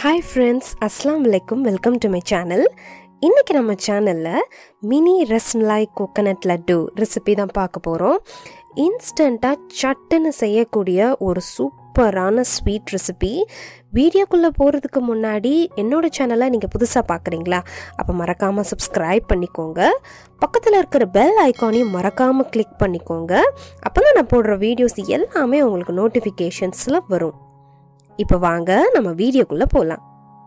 Hi friends அஸ்லாம் வலைக்கும் welcome to my channel இன்றைக்கி நம்ம சேனலில் mini rasmalai coconut laddu recipe தான் பார்க்க போகிறோம் இன்ஸ்டண்ட்டாக சட்டுன்னு செய்யக்கூடிய ஒரு சூப்பரான ஸ்வீட் ரெசிபி வீடியோக்குள்ளே போகிறதுக்கு முன்னாடி என்னோட சேனலை நீங்கள் புதுசாக பார்க்குறீங்களா அப்போ மறக்காமல் சப்ஸ்கிரைப் பண்ணிக்கோங்க பக்கத்தில் இருக்கிற பெல் ஐக்கானையும் மறக்காமல் கிளிக் பண்ணிக்கோங்க அப்போ தான் நான் போடுற வீடியோஸ் எல்லாமே உங்களுக்கு நோட்டிஃபிகேஷன்ஸில் வரும் இப்போ வாங்க நம்ம வீடியோக்குள்ளே போகலாம்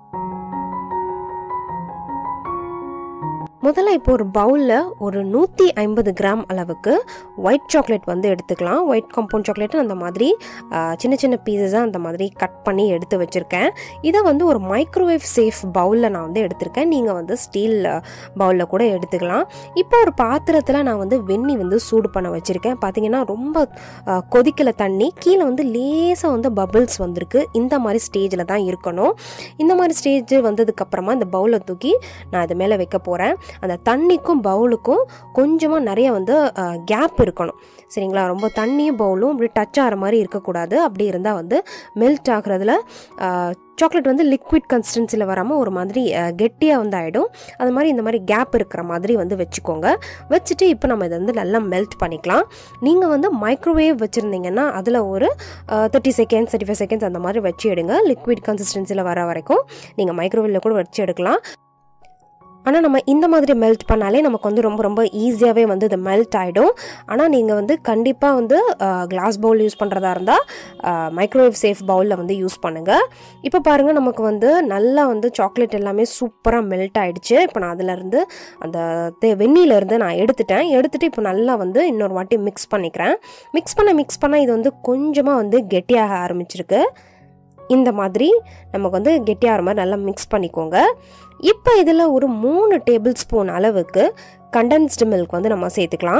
முதல்ல இப்போ ஒரு பவுலில் ஒரு நூற்றி ஐம்பது கிராம் அளவுக்கு ஒயிட் சாக்லேட் வந்து எடுத்துக்கலாம் ஒயிட் காம்பவுண்ட் சாக்லேட்டு அந்த மாதிரி ஆ, சின்ன சின்ன பீசஸாக அந்த மாதிரி கட் பண்ணி எடுத்து வச்சுருக்கேன் இதை வந்து ஒரு மைக்ரோவேவ் சேஃப் பவுலில் நான் வந்து எடுத்திருக்கேன் நீங்கள் வந்து ஸ்டீல் பவுலில் கூட எடுத்துக்கலாம் இப்போ ஒரு பாத்திரத்தில் நான் வந்து வெந்நி வந்து சூடு பண்ண வச்சுருக்கேன் பார்த்தீங்கன்னா ரொம்ப ஆ, கொதிக்கல தண்ணி கீழே வந்து லேசாக வந்து பபிள்ஸ் வந்திருக்கு இந்த மாதிரி ஸ்டேஜில் தான் இருக்கணும் இந்த மாதிரி ஸ்டேஜ் வந்ததுக்கப்புறமா இந்த பவுலை தூக்கி நான் அது மேலே வைக்க போகிறேன் அந்த தண்ணிக்கும் பவுலுக்கும் கொஞ்சமாக நிறைய வந்து கேப் இருக்கணும் சரிங்களா ரொம்ப தண்ணியும் பவுலும் இப்படி டச் ஆகிற மாதிரி இருக்கக்கூடாது அப்படி இருந்தால் வந்து மெல்ட் ஆகுறதுல சாக்லேட் வந்து லிக்விட் கன்சிஸ்டன்சியில் வராமல் ஒரு மாதிரி கெட்டியாக வந்து ஆகிடும் அது மாதிரி இந்த மாதிரி கேப் இருக்கிற மாதிரி வந்து வச்சுக்கோங்க வச்சுட்டு இப்போ நம்ம இதை வந்து நல்லா மெல்ட் பண்ணிக்கலாம் நீங்கள் வந்து மைக்ரோவேவ் வச்சுருந்தீங்கன்னா அதில் ஒரு thirty seconds thirty five seconds அந்த மாதிரி வச்சு எடுங்க லிக்விட் கன்சிஸ்டன்சியில் வர வரைக்கும் நீங்கள் மைக்ரோவேவில் கூட வச்சு எடுக்கலாம் ஆனால் நம்ம இந்த மாதிரி மெல்ட் பண்ணாலே நமக்கு வந்து ரொம்ப ரொம்ப ஈஸியாகவே வந்து இது மெல்ட் ஆகிடும் ஆனால் நீங்கள் வந்து கண்டிப்பாக வந்து கிளாஸ் பவுல் யூஸ் பண்ணுறதா இருந்தால் மைக்ரோவேவ் சேஃப் பவுலில் வந்து யூஸ் பண்ணுங்கள் இப்போ பாருங்கள் நமக்கு வந்து நல்லா வந்து சாக்லேட் எல்லாமே சூப்பராக மெல்ட் ஆகிடுச்சு இப்போ நான் அதிலேருந்து அந்த தே வெந்நிலேருந்து நான் எடுத்துட்டேன் எடுத்துகிட்டு இப்போ நல்லா வந்து இன்னொரு வாட்டி மிக்ஸ் பண்ணிக்கிறேன் மிக்ஸ் பண்ண மிக்ஸ் பண்ண இது வந்து கொஞ்சமாக வந்து கெட்டியாக ஆரம்பிச்சிருக்கு இந்த மாதிரி நமக்கு வந்து கெட்டியாகிற மாதிரி நல்லா மிக்ஸ் பண்ணிக்கோங்க இப்போ இதில் ஒரு மூணு டேபிள் ஸ்பூன் அளவுக்கு கண்டென்ஸ்டு மில்க் வந்து நம்ம சேர்த்துக்கலாம்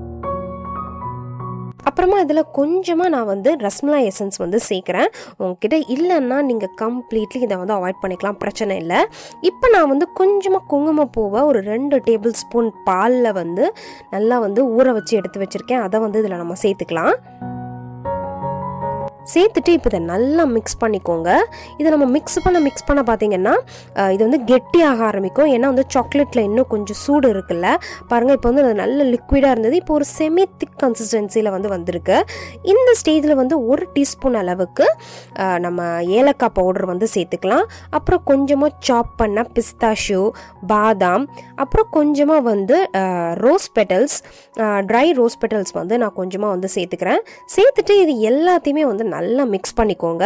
அப்புறமா இதில் கொஞ்சமாக நான் வந்து ரஸ்மலாய் எசன்ஸ் வந்து சேர்க்குறேன் உங்ககிட்ட இல்லைன்னா நீங்கள் கம்ப்ளீட்லி இதை வந்து அவாய்ட் பண்ணிக்கலாம் பிரச்சனை இல்லை இப்போ நான் வந்து கொஞ்சமாக குங்குமப்பூவை ஒரு ரெண்டு டேபிள் ஸ்பூன் பாலில் வந்து நல்லா வந்து ஊற வச்சு எடுத்து வச்சுருக்கேன் அதை வந்து இதில் நம்ம சேர்த்துக்கலாம் சேர்த்துட்டு இப்போ இதை நல்லா மிக்ஸ் பண்ணிக்கோங்க இதை நம்ம மிக்ஸ் பண்ண மிக்ஸ் பண்ண பார்த்தீங்கன்னா அஹ், இது வந்து கெட்டியாக ஆரம்பிக்கும் ஏன்னா வந்து சாக்லேட்டில் இன்னும் கொஞ்சம் சூடு இருக்குல்ல பாருங்கள் இப்போ வந்து அது நல்ல லிக்விடாக இருந்தது இப்போ ஒரு செமி திக் கன்சிஸ்டன்சியில் வந்து வந்திருக்கு இந்த ஸ்டேஜில் வந்து ஒரு டீஸ்பூன் அளவுக்கு அஹ், நம்ம ஏலக்காய் பவுடர் வந்து சேர்த்துக்கலாம் அப்புறம் கொஞ்சமாக சாப் பண்ண பிஸ்தாஷியோ பாதாம் அப்புறம் கொஞ்சமாக வந்து rose petals dry rose petals வந்து நான் கொஞ்சமாக வந்து சேர்த்துக்கிறேன் சேர்த்துட்டு இது எல்லாத்தையுமே வந்து நல்லா மிக்ஸ் பண்ணிக்கோங்க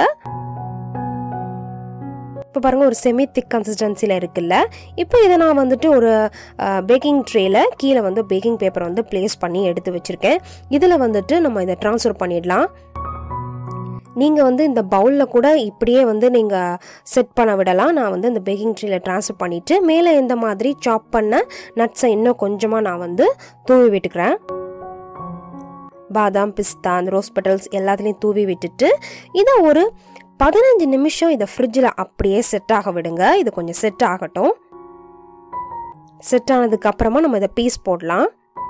இப்போ பாருங்கள் ஒரு செமி திக் கன்சிஸ்டன்சியில் இருக்குல்ல இப்போ இதை நான் வந்துட்டு ஒரு பேக்கிங் ட்ரேயில் கீழே வந்து பேக்கிங் பேப்பரை வந்து ப்ளேஸ் பண்ணி எடுத்து வச்சுருக்கேன் இதில் வந்துட்டு நம்ம இதை ட்ரான்ஸ்ஃபர் பண்ணிடலாம் நீங்கள் வந்து இந்த பவுலில் கூட இப்படியே வந்து நீங்கள் செட் பண்ண விடலாம் நான் வந்து இந்த பேக்கிங் ட்ரேயில் ட்ரான்ஸ்ஃபர் பண்ணிவிட்டு மேலே இந்த மாதிரி சாப் பண்ண நட்ஸை இன்னும் கொஞ்சமாக நான் வந்து தூவி விட்டுக்கிறேன் பாதாம் பிஸ்தா அந்த ரோஸ் பெட்டல்ஸ் எல்லாத்துலேயும் தூவி விட்டுட்டு இதை ஒரு பதினஞ்சு நிமிஷம் இதை ஃப்ரிட்ஜில் அப்படியே செட் ஆக விடுங்க இது கொஞ்சம் செட் ஆகட்டும் செட் ஆனதுக்கு அப்புறமா நம்ம இதை பீஸ் போடலாம்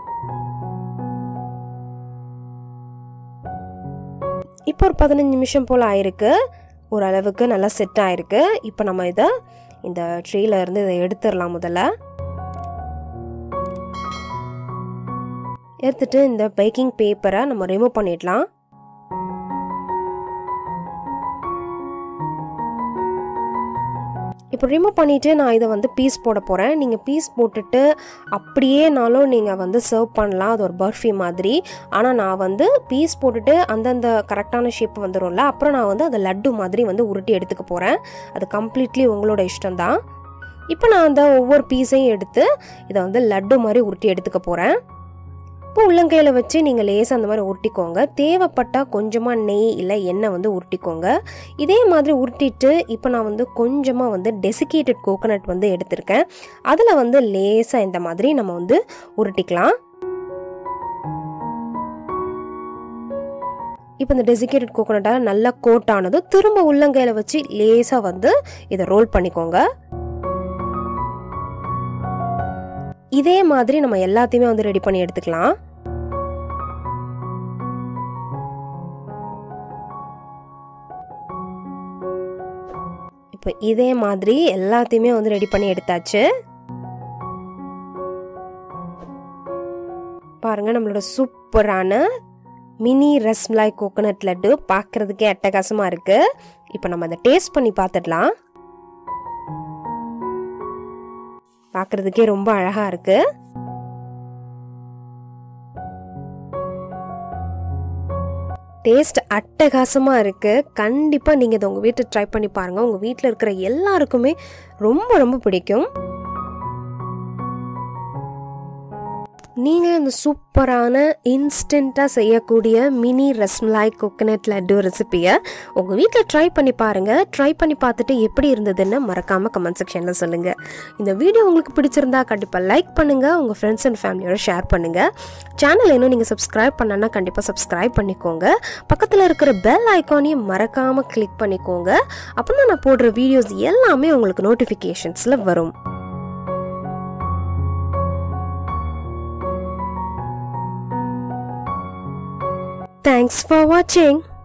இப்போ ஒரு பதினஞ்சு நிமிஷம் போல் ஆயிருக்கு ஓரளவுக்கு நல்லா செட் ஆயிருக்கு இப்போ நம்ம இதை இந்த ட்ரேல இருந்து இதை எடுத்துடலாம் முதல்ல எடுத்துட்டு இந்த பேக்கிங் பேப்பரை நம்ம ரிமூவ் பண்ணிடலாம் இப்போ ரிமூவ் பண்ணிவிட்டு நான் இதை வந்து பீஸ் போட போகிறேன் நீங்கள் பீஸ் போட்டுட்டு அப்படியேனாலும் நீங்கள் வந்து சர்வ் பண்ணலாம் அது ஒரு பர்ஃபி மாதிரி ஆனால் நான் வந்து பீஸ் போட்டுட்டு அந்தந்த கரெக்டான ஷேப் வந்துடும்ல அப்புறம் நான் வந்து அதை லட்டு மாதிரி வந்து உருட்டி எடுத்துக்க போகிறேன் அது கம்ப்ளீட்லி உங்களோட இஷ்டம்தான் இப்போ நான் அந்த ஒவ்வொரு பீஸையும் எடுத்து இதை வந்து லட்டு மாதிரி உருட்டி எடுத்துக்க போகிறேன் இப்போ உள்ளங்கையில் வச்சு நீங்கள் லேசாக அந்த மாதிரி உருட்டிக்கோங்க தேவைப்பட்டால் கொஞ்சமாக நெய் இல்லை எண்ணெய் வந்து உருட்டிக்கோங்க இதே மாதிரி உருட்டிட்டு இப்போ நான் வந்து கொஞ்சமாக வந்து டெசிகேட்டட் கோகனட் வந்து எடுத்திருக்கேன் அதில் வந்து லேசாக இந்த மாதிரி நம்ம வந்து உருட்டிக்கலாம் இப்போ இந்த டெசிகேட்டட் கோகோனட்டால் நல்லா கோட் ஆனதும் திரும்ப உள்ளங்கையில் வச்சு லேசாக வந்து இதை ரோல் பண்ணிக்கோங்க இதே மாதிரி நம்ம எல்லாத்தையுமே வந்து ரெடி பண்ணி எடுத்துக்கலாம் இப்போ இப்போ இதே மாதிரி எல்லாத்தையுமே வந்து ரெடி பண்ணி எடுத்தாச்சு பாருங்க நம்மளோட சூப்பரான மினி ரஸ்மலாய் கோகோனட் லட்டு பார்க்கறதுக்கே அட்டகாசமாக இருக்கு இப்போ நம்ம அதை டேஸ்ட் பண்ணி பார்த்துடலாம் பார்க்கறதுக்கே ரொம்ப அழகாக இருக்கு டேஸ்ட் அட்டகாசமாக இருக்குது கண்டிப்பாக நீங்கள் இதை உங்கள் வீட்டில் ட்ரை பண்ணி பாருங்கள் உங்கள் வீட்டில் இருக்கிற எல்லாருக்குமே ரொம்ப ரொம்ப பிடிக்கும் நீங்கள் இந்த சூப்பரான இன்ஸ்டண்ட்டாக செய்யக்கூடிய மினி ரஸ்மலாய் கோகனட் லட்டு ரெசிபியை உங்கள் வீட்டில் ட்ரை பண்ணி பாருங்கள் ட்ரை பண்ணி பார்த்துட்டு எப்படி இருந்ததுன்னு மறக்காமல் கமெண்ட் செக்ஷனில் சொல்லுங்கள் இந்த வீடியோ உங்களுக்கு பிடிச்சிருந்தா கண்டிப்பாக லைக் பண்ணுங்கள் உங்கள் ஃப்ரெண்ட்ஸ் அண்ட் ஃபேமிலியோட ஷேர் பண்ணுங்கள் சேனல் இன்னும் நீங்கள் சப்ஸ்கிரைப் பண்ணனா கண்டிப்பாக சப்ஸ்கிரைப் பண்ணிக்கோங்க பக்கத்தில் இருக்கிற பெல் ஐக்கானையும் மறக்காமல் கிளிக் பண்ணிக்கோங்க அப்போ தான் நான் போடுற வீடியோஸ் எல்லாமே உங்களுக்கு நோட்டிஃபிகேஷன்ஸில் வரும் Thanks for watching.